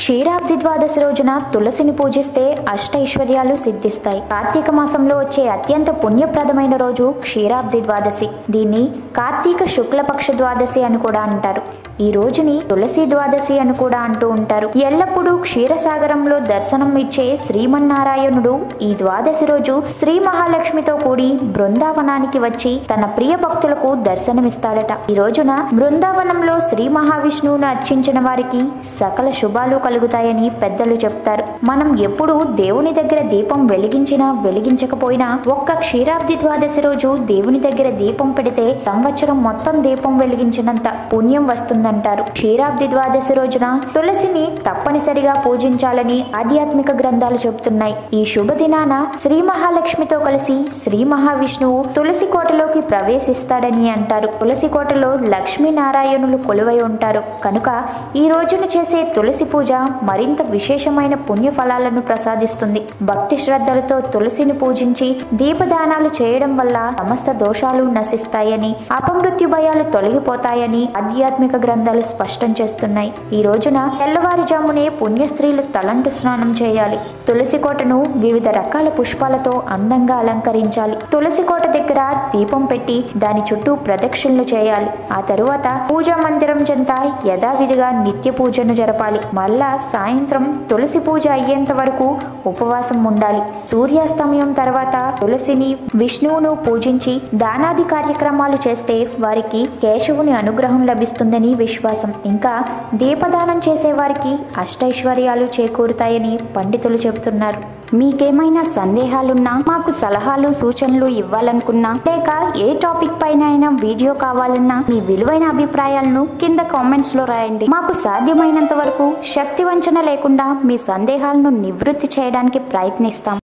క్షీరాబ్ది ద్వాదశి రోజున తులసిని పూజిస్తే అష్టైశ్వర్యాలు సిద్ధిస్తాయి కార్తీక మాసంలో వచ్చే అత్యంత పుణ్యప్రదమైన రోజు క్షీరాబ్ది ద్వాదశి దీన్ని కార్తీక శుక్లపక్ష ద్వాదశి అని కూడా అంటారు ఈ రోజుని తులసి ద్వాదశి అని కూడా అంటూ ఉంటారు ఎల్లప్పుడూ క్షీరసాగరంలో దర్శనం ఇచ్చే శ్రీమన్నారాయణుడు ఈ ద్వాదశి రోజు శ్రీ మహాలక్ష్మితో కూడి బృందావనానికి వచ్చి తన ప్రియ భక్తులకు దర్శనమిస్తాడట ఈ రోజున బృందావనంలో శ్రీ మహావిష్ణువును అర్చించిన వారికి సకల శుభాలు కలుగుతాయని పెద్దలు చెప్తారు మనం ఎప్పుడు దేవుని దగ్గర దీపం వెలిగించినా వెలిగించకపోయినా ఒక్క క్షీరాబ్ది ద్వాదశి రోజు దేవుని దగ్గర దీపం పెడితే సంవత్సరం మొత్తం దీపం వెలిగించినంత పుణ్యం వస్తుందంటారు క్షీరాబ్ది ద్వాదశి రోజున తులసిని తప్పనిసరిగా పూజించాలని ఆధ్యాత్మిక గ్రంథాలు చెబుతున్నాయి ఈ శుభదినాన శ్రీ మహాలక్ష్మితో కలిసి శ్రీ మహావిష్ణువు తులసి కోటలోకి ప్రవేశిస్తాడని అంటారు తులసి కోటలో లక్ష్మీనారాయణులు కొలువై ఉంటారు కనుక ఈ రోజున చేసే తులసి పూజ మరింత విశేషమైన పుణ్య ఫలాలను ప్రసాదిస్తుంది భక్తి శ్రద్ధలతో తులసిని పూజించి దీపదానాలు చేయడం వల్ల సమస్త దోషాలు నశిస్తాయని అపమృత్యు భయాలు తొలగిపోతాయని ఆధ్యాత్మిక గ్రంథాలు స్పష్టం చేస్తున్నాయి ఈ రోజున తెల్లవారుజామునే పుణ్య స్త్రీలు తలంటు స్నానం చేయాలి తులసి కోటను వివిధ రకాల పుష్పాలతో అందంగా అలంకరించాలి తులసి కోట దగ్గర దీపం పెట్టి దాని చుట్టూ ప్రదక్షిణలు చేయాలి ఆ తరువాత పూజా మందిరం చెంత యథావిధిగా నిత్య పూజను జరపాలి మళ్ళా సాయంత్రం తులసి పూజ అయ్యేంత వరకు ఉపవాసం ఉండాలి సూర్యాస్తమయం తర్వాత తులసిని విష్ణువును పూజించి దానాది కార్యక్రమాలు చేస్తే వారికి కేశవుని అనుగ్రహం లభిస్తుందని విశ్వాసం ఇంకా దీపదానం చేసే వారికి అష్టైశ్వర్యాలు చేకూరుతాయని పండితులు చెబుతున్నారు మీకేమైనా సందేహాలున్నా మాకు సలహాలు సూచనలు ఇవ్వాలనుకున్నా లేక ఏ టాపిక్ పైన అయినా వీడియో కావాలన్నా మీ విలువైన అభిప్రాయాలను కింద కామెంట్స్ లో రాయండి మాకు సాధ్యమైనంత వరకు శక్తి వంచన లేకుండా మీ సందేహాలను నివృత్తి చేయడానికి ప్రయత్నిస్తాం